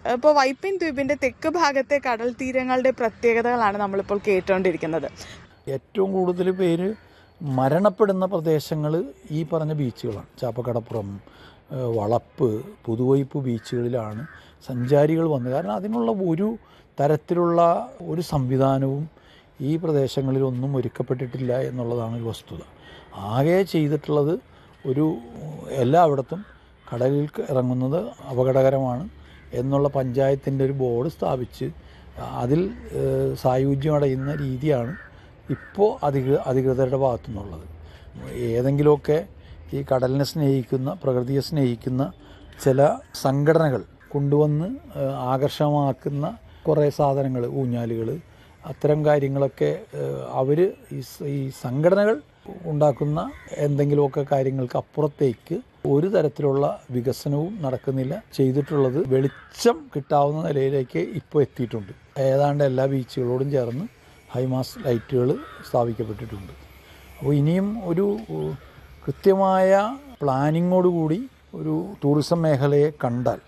ഇപ്പോൾ വൈപ്പിൻ ദ്വീപിന്റെ തെക്ക് ഭാഗത്തെ കടൽ തീരങ്ങളുടെ പ്രത്യേകതകളാണ് നമ്മളിപ്പോൾ കേട്ടുകൊണ്ടിരിക്കുന്നത് ഏറ്റവും കൂടുതൽ പേര് മരണപ്പെടുന്ന പ്രദേശങ്ങൾ ഈ പറഞ്ഞ ബീച്ചുകളാണ് ചാപ്പക്കടപ്പുറം ഏഹ് വളപ്പ് പുതുവൈപ്പ് ബീച്ചുകളിലാണ് സഞ്ചാരികൾ വന്ന് കാരണം അതിനുള്ള ഒരു തരത്തിലുള്ള ഒരു സംവിധാനവും ഈ പ്രദേശങ്ങളിലൊന്നും ഒരുക്കപ്പെട്ടിട്ടില്ല എന്നുള്ളതാണ് ഒരു വസ്തുത ആകെ ചെയ്തിട്ടുള്ളത് ഒരു എല്ലായിടത്തും കടലിൽ ഇറങ്ങുന്നത് അപകടകരമാണ് എന്നുള്ള പഞ്ചായത്തിൻ്റെ ഒരു ബോർഡ് സ്ഥാപിച്ച് അതിൽ ഏഹ് സായുജ്യം അടയുന്ന രീതിയാണ് ഇപ്പോൾ അധികൃ അധികൃതരുടെ ഭാഗത്തു നിന്നുള്ളത് ഏതെങ്കിലുമൊക്കെ ഈ കടലിനെ സ്നേഹിക്കുന്ന പ്രകൃതിയെ സ്നേഹിക്കുന്ന ചില സംഘടനകൾ കൊണ്ടുവന്ന് ഏഹ് ആകർഷകമാക്കുന്ന കുറേ സാധനങ്ങൾ ഊഞ്ഞാലുകൾ അത്തരം കാര്യങ്ങളൊക്കെ അവർ ഈ സ- ഈ സംഘടനകൾ ഉണ്ടാക്കുന്ന എന്തെങ്കിലുമൊക്കെ കാര്യങ്ങൾക്ക് അപ്പുറത്തേക്ക് ഒരു തരത്തിലുള്ള വികസനവും നടക്കുന്നില്ല ചെയ്തിട്ടുള്ളത് വെളിച്ചം കിട്ടാവുന്ന നിലയിലേക്ക് ഇപ്പോൾ എത്തിയിട്ടുണ്ട് ഏതാണ്ട് എല്ലാ ബീച്ചുകളോടും ചേർന്ന് ഹൈമാസ് ലൈറ്റുകൾ സ്ഥാപിക്കപ്പെട്ടിട്ടുണ്ട് അപ്പോൾ ഇനിയും ഒരു ഉ, കൃത്യമായ പ്ലാനിങ്ങോടുകൂടി ഒരു ടൂറിസം മേഖലയെ കണ്ടാൽ